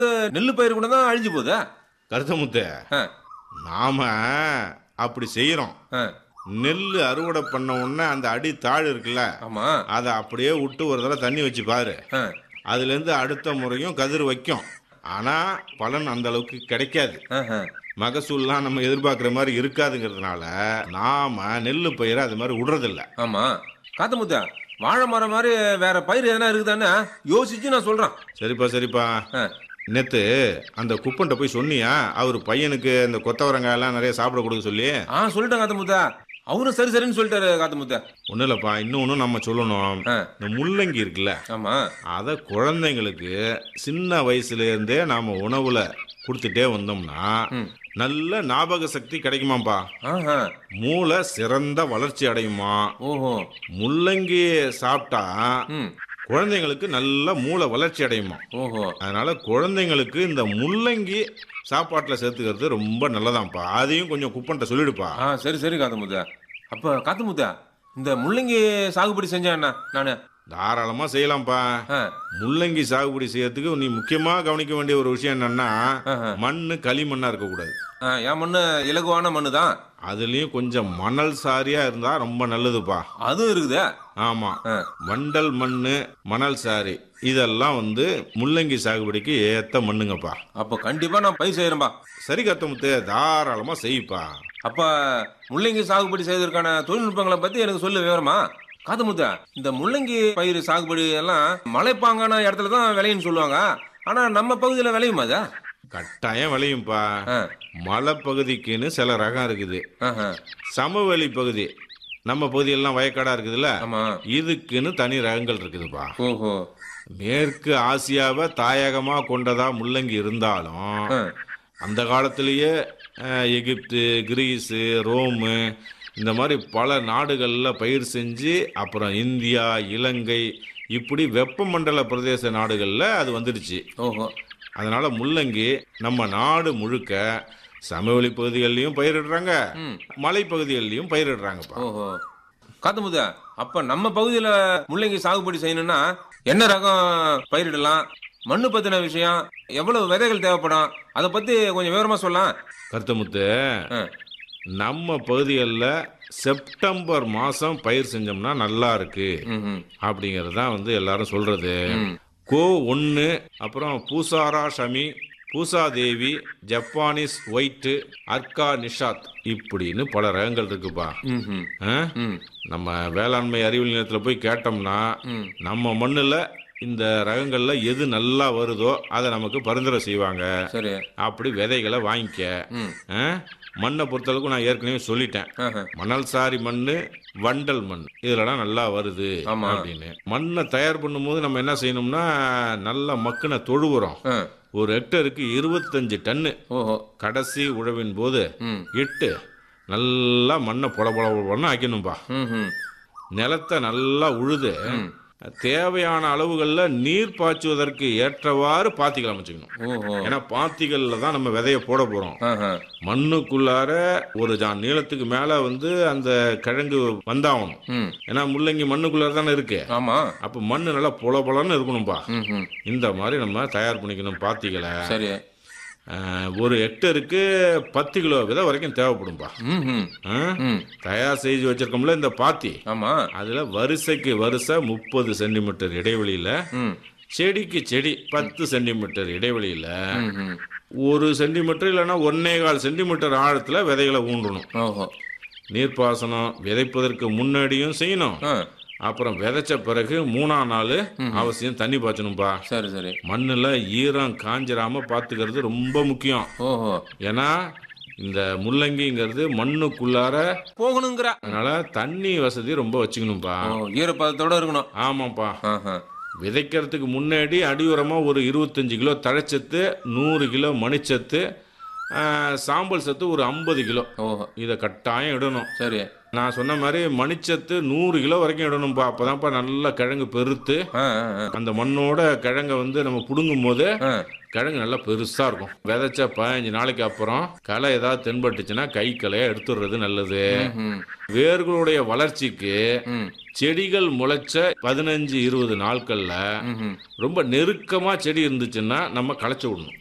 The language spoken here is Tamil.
நெல்லு பயிர் கூட தான் அழிஞ்சு போகுதா கருத்தமுத்து ஆ, நாம அப்படி செய்யறோம் ஆ, நெல் அறுவடை பண்ண உடனே அந்த அடி தாழ் இருக்குல்ல ஆமா அதை அப்படியே விட்டு ஒரு தடவை தண்ணி வச்சு பாரு ஆ, அதுலேருந்து அடுத்த முறையும் கதிர் வைக்கும் ஆனா பலன் அந்த அளவுக்கு கிடைக்காது ஆஹா. மகசூல்லாம் நம்ம எதிர்பார்க்குற மாதிரி இருக்காதுங்கிறதுனால நாம நெல் பயிரை அது மாதிரி விடுறதில்ல ஆமா காத்து முத்தா வாழை மரம் மாதிரி வேற பயிர் எதனா இருக்குதானே யோசிச்சு நான் சொல்றேன் சரிப்பா சரிப்பா ஆ, நேத்து அந்த குப்பன்ட்ட போய் சொன்னியா அவர் பையனுக்கு இந்த கொத்தவரங்காய் எல்லாம் நிறைய சாப்பிட கொடுக்க சொல்லி ஆ சொல்லிட்டேன் காத்து முத்தா அவரும் சரி சரின்னு சொல்லிட்டாரு காத்து முத்தா ஒன்றும் இல்லைப்பா இன்னொன்று நம்ம சொல்லணும் ஆ, இந்த முள்ளங்கி இருக்குல்ல ஆமா அதை குழந்தைங்களுக்கு சின்ன வயசுல இருந்தே நாம உணவுல கொடுத்துட்டே வந்தோம்னா ம். நல்ல ஞாபக சக்தி கிடைக்குமாப்பா ஆஹா மூளை சிறந்த வளர்ச்சி அடையுமா ஓஹோ முள்ளங்கி சாப்பிட்டா ம் குழந்தைங்களுக்கு நல்ல மூளை வளர்ச்சி அடையுமா ஓஹோ அதனால குழந்தைங்களுக்கு இந்த முள்ளங்கி சாப்பாட்டில் சேர்த்துக்கிறது ரொம்ப நல்லதாம்ப்பா அதையும் கொஞ்சம் குப்பன்ட்ட சொல்லிடுப்பா ஆ சரி சரி காத்து முத்தா அப்ப காத்து முத்தா இந்த முள்ளங்கி சாகுபடி செஞ்சேன் என்ன நானு தாராளமா செய்யலாம்ப்பா ஆ, முள்ளங்கி சாகுபடி செய்யறதுக்கு நீ முக்கியமா கவனிக்க வேண்டிய ஒரு விஷயம் என்னன்னா ஆஹா. மண்ணு களிமண்ணா இருக்கக்கூடாது ஆ, என் மண்ணு இலகுவான மண்ணு தான் அதுலயும் கொஞ்சம் மணல் சாரியா இருந்தா ரொம்ப நல்லதுப்பா அதுவும் இருக்குதே ஆமா ஆ, வண்டல் மண்ணு மணல் சாரி இதெல்லாம் வந்து முள்ளங்கி சாகுபடிக்கு ஏத்த மண்ணுங்கப்பா அப்ப கண்டிப்பா நான் பயிர் செய்யறேன்பா சரி கத்தமுத்து தாராளமா செய்ப்பா அப்ப முள்ளங்கி சாகுபடி செய்வதற்கான தொழில்நுட்பங்களை பத்தி எனக்கு சொல்லு விவரமா காது முத்தா இந்த முள்ளங்கி பயிர் சாகுபடி எல்லாம் மலைப்பாங்கான இடத்துல தான் விளையும்னு சொல்லுவாங்க ஆனா நம்ம பகுதியில விளையுமா அதா கட்டாயம் விளையும்பா ஆ, மலைப்பகுதிக்குன்னு சில ரகம் இருக்குது ஆஹா. சமவெளி பகுதி நம்ம பகுதியெல்லாம் வயக்காடா இருக்குதுல்ல ஆமா இதுக்குன்னு தனி ரகங்கள் இருக்குதுப்பா ஓஹோ மேற்கு ஆசியாவை தாயகமா கொண்டதா முள்ளங்கி இருந்தாலும் ஆ, அந்த காலத்திலேயே அஹ், எகிப்து கிரீஸு ரோமு இந்த மாதிரி பல நாடுகளில் பயிர் செஞ்சு அப்புறம் இந்தியா இலங்கை இப்படி வெப்பமண்டல பிரதேச நாடுகளில் அது வந்துடுச்சு ஓஹோ அதனால முள்ளங்கி நம்ம நாடு முழுக்க சமவெளி பகுதிகள்லையும் பயிரிடுறாங்க ம். மலைப்பகுதிகள்லையும் பயிரிடுறாங்கப்பா ஓஹோ காத்து முத்தா அப்ப நம்ம பகுதியில முள்ளங்கி சாகுபடி செய்யணும்னா என்ன ரகம் பயிரிடலாம் மண்ணு பத்தின விஷயம் எவ்வளவு விதைகள் தேவைப்படும் அதை பத்தி கொஞ்சம் விவரமா சொல்லலாம் கருத்தமுத்து ஆ, நம்ம பகுதிகளில் செப்டம்பர் மாதம் பயிர் செஞ்சோம்னா நல்லா இருக்கு ம், ம், அப்படிங்கிறது தான் வந்து எல்லாரும் சொல்றது ம். கோ ஒன்று அப்புறம் பூசாரா ஷமி பூசாதேவி ஜப்பானீஸ் ஒயிட்டு அர்கா நிஷாத் இப்படின்னு பல ரகங்கள் இருக்குப்பா ம், ம், ஆ? ம், நம்ம வேளாண்மை அறிவியல் நிலையத்தில் போய் கேட்டோம்னா ம். நம்ம மண்ணில் இந்த ரகங்கள்ல எது நல்லா வருதோ அதை நமக்கு பரிந்துரை செய்வாங்க சரி அப்படி விதைகளை வாங்கிக்க ம், ஆ? மண்ணை பொறுத்தளவுக்கு நான் ஏற்கனவே சொல்லிட்டேன் ஆஹா. மணல் சாரி மண்ணு வண்டல் மண் இதுலலாம் நல்லா வருது ஆமா. அப்படின்னு மண்ணை தயார் பண்ணும்போது நம்ம என்ன செய்யணும்னா நல்ல மக்கின தொழு உரம் ஆ, ஒரு ஹெக்டருக்கு இருபத்தஞ்சு டன்னு ஓஹோ கடைசி உழவின் போது ம், இட்டு நல்லா மண்ணை பொல பொல பொலன்னு ஆக்கணும்பா ம், ம், நிலத்தை நல்லா உழுது ம். தேவையான அளவுகளில் நீர் பாய்ச்சுவதற்கு ஏற்றவாறு பாத்திகள் அமைச்சுக்கணும் ஓஹோ ஏன்னா பாத்திகள்ல தான் நம்ம விதைய போட போறோம் ஆஹா. மண்ணுக்குள்ளார ஒரு ஜான் நீளத்துக்கு மேல வந்து அந்த கிழங்கு வந்தாகணும் ம், ஏன்னா முள்ளங்கி மண்ணுக்குள்ளார தானே இருக்கு ஆமா அப்ப மண்ணு நல்லா பொல பொலன்னு இருக்கணும்பா ம், ம். இந்த மாதிரி நம்ம தயார் பண்ணிக்கணும் பாத்திகளை சரி அஹ், ஒரு ஹெக்டருக்கு பத்து கிலோ விதை வரைக்கும் தேவைப்படும்பா ம், ம், அஹ், ம். தயார் செய்து வச்சிருக்கோம்ல இந்த பாத்தி ஆமா அதுல வரிசைக்கு வரிசை முப்பது சென்டிமீட்டர் இடைவெளியில ம், செடிக்கு செடி பத்து சென்டிமீட்டர் இடைவெளியில ம், ம். ஒரு சென்டிமீட்டர் இல்லைன்னா ஒன்னே கால் சென்டிமீட்டர் ஆழத்துல விதைகளை ஊண்டணும் ஓஹோ நீர்ப்பாசனம் விதைப்பதற்கு முன்னாடியும் செய்யணும் ஆ, அப்புறம் விதைச்ச பிறகு மூணாம் நாள் அவசியம் தண்ணி பாய்ச்சணும்பா சரி சரி மண்ணில் ஈரம் காஞ்சிராம பார்த்துக்கிறது ரொம்ப முக்கியம் ஓஹோ ஏன்னா இந்த முள்ளங்கிங்கிறது மண்ணுக்குள்ளார போகணுங்கிற அதனால தண்ணி வசதி ரொம்ப வச்சுக்கணும்பா ஓ ஈரப்பதத்தோட இருக்கணும் ஆமாப்பா ஆஹா. விதைக்கிறதுக்கு முன்னாடி அடி உரமா ஒரு இருபத்தஞ்சு கிலோ தழைச்சத்து நூறு கிலோ மணிச்சத்து ஆ, சாம்பல் சத்து ஒரு ஐம்பது கிலோ ஓஹோ இதை கட்டாயம் இடணும் சரி நான் சொன்ன மாதிரி மணிச்சத்து நூறு கிலோ வரைக்கும் இடணும்ப்பா அப்போதான்ப்பா நல்லா கிழங்கு பெருத்து ஆ, ஆ, ஆ. அந்த மண்ணோட கிழங்க வந்து நம்ம புடுங்கும் போது ஆ, கிழங்கு நல்லா பெருசா இருக்கும் விதைச்ச பதினஞ்சு நாளைக்கு அப்புறம் களை ஏதாவது தென்பட்டுச்சுன்னா கை களையா எடுத்துடுறது நல்லது ம், வேர்களுடைய வளர்ச்சிக்கு ம், செடிகள் முளைச்ச பதினஞ்சு இருபது நாட்கள்ல ம், ம். ரொம்ப நெருக்கமா செடி இருந்துச்சுன்னா நம்ம களைச்சு விடணும்